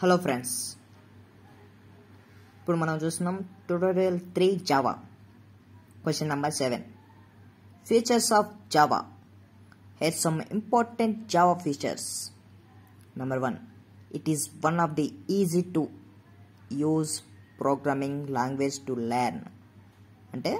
Hello friends ఇప్పుడు మనం చూస్తున్నాం tutorial three Java question number seven features of Java here some important Java features number one it is one of the easy to use programming language to learn అంటే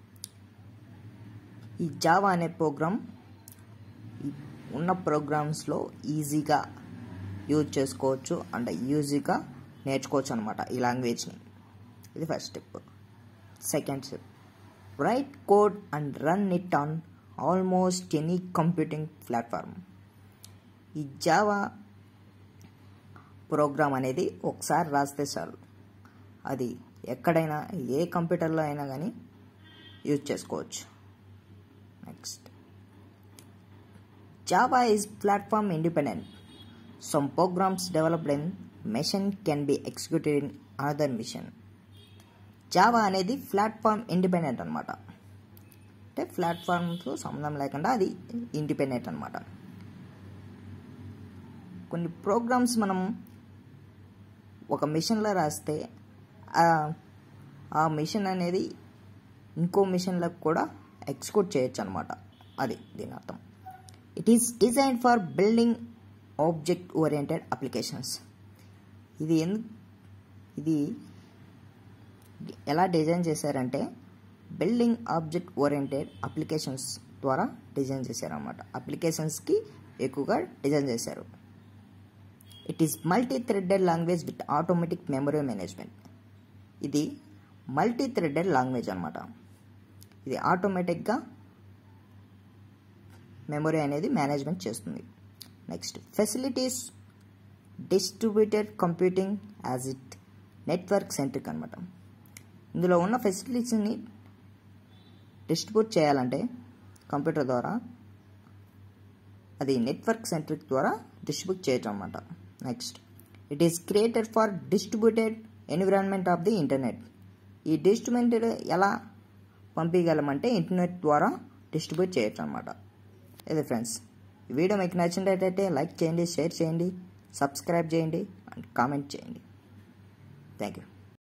ఈ Java అనే programme ఉన్న ప్రోగ్రామ్స్లో ఈజీగా use చేసుకోవచ్చు and ఈజీగా నేర్చుకోవచ్చు అనమాట ఈ లాంగ్వేజ్ని ఇది first step second step write code and run it on almost any computing platform ఈ జావా ప్రోగ్రామ్ అనేది ఒకసారి రాస్తే చాలు అది ఎక్కడైనా ఏ కంప్యూటర్లో అయినా కానీ యూజ్ చేసుకోవచ్చు next Java is platform independent. Some programs developed in machine can be executed in another machine. Java అనేది ప్లాట్ఫామ్ ఇండిపెండెంట్ అనమాట అంటే ప్లాట్ఫామ్తో సంబంధం లేకుండా అది ఇండిపెండెంట్ అనమాట కొన్ని ప్రోగ్రామ్స్ మనం ఒక మిషన్లో రాస్తే ఆ మిషన్ అనేది ఇంకో మిషన్లకు కూడా ఎగ్జిక్యూట్ చేయొచ్చు అనమాట అది దీని అర్థం it is design for building object oriented applications ఇది ఎందు ఇది ఎలా డిజైన్ చేశారంటే బిల్డింగ్ ఆబ్జెక్ట్ ఓరియంటెడ్ అప్లికేషన్స్ ద్వారా డిజైన్ చేశారన్నమాట అప్లికేషన్స్కి ఎక్కువగా డిజైన్ చేశారు it is multi threaded language with automatic memory management ఇది మల్టీ థ్రెడెడ్ లాంగ్వేజ్ అనమాట ఇది ఆటోమేటిక్గా మెమొరీ అనేది మేనేజ్మెంట్ చేస్తుంది next facilities distributed computing as it network centric అనమాట ఇందులో ఉన్న ఫెసిలిటీస్ని డిస్ట్రిబ్యూట్ చేయాలంటే కంప్యూటర్ ద్వారా అది నెట్వర్క్ సెంట్రిక్ ద్వారా డిస్ట్రిబ్యూట్ చేయటం అనమాట next it is created for distributed environment of the internet ఈ డిస్ట్రిబ్యూటెడ్ ఎలా పంపించగలమంటే ఇంటర్నెట్ ద్వారా డిస్ట్రిబ్యూట్ చేయటం అనమాట ఇది ఫ్రెండ్స్ ఈ వీడియో మీకు నచ్చినట్టయితే లైక్ చేయండి షేర్ చేయండి సబ్స్క్రైబ్ చేయండి అండ్ కామెంట్ చేయండి థ్యాంక్ యూ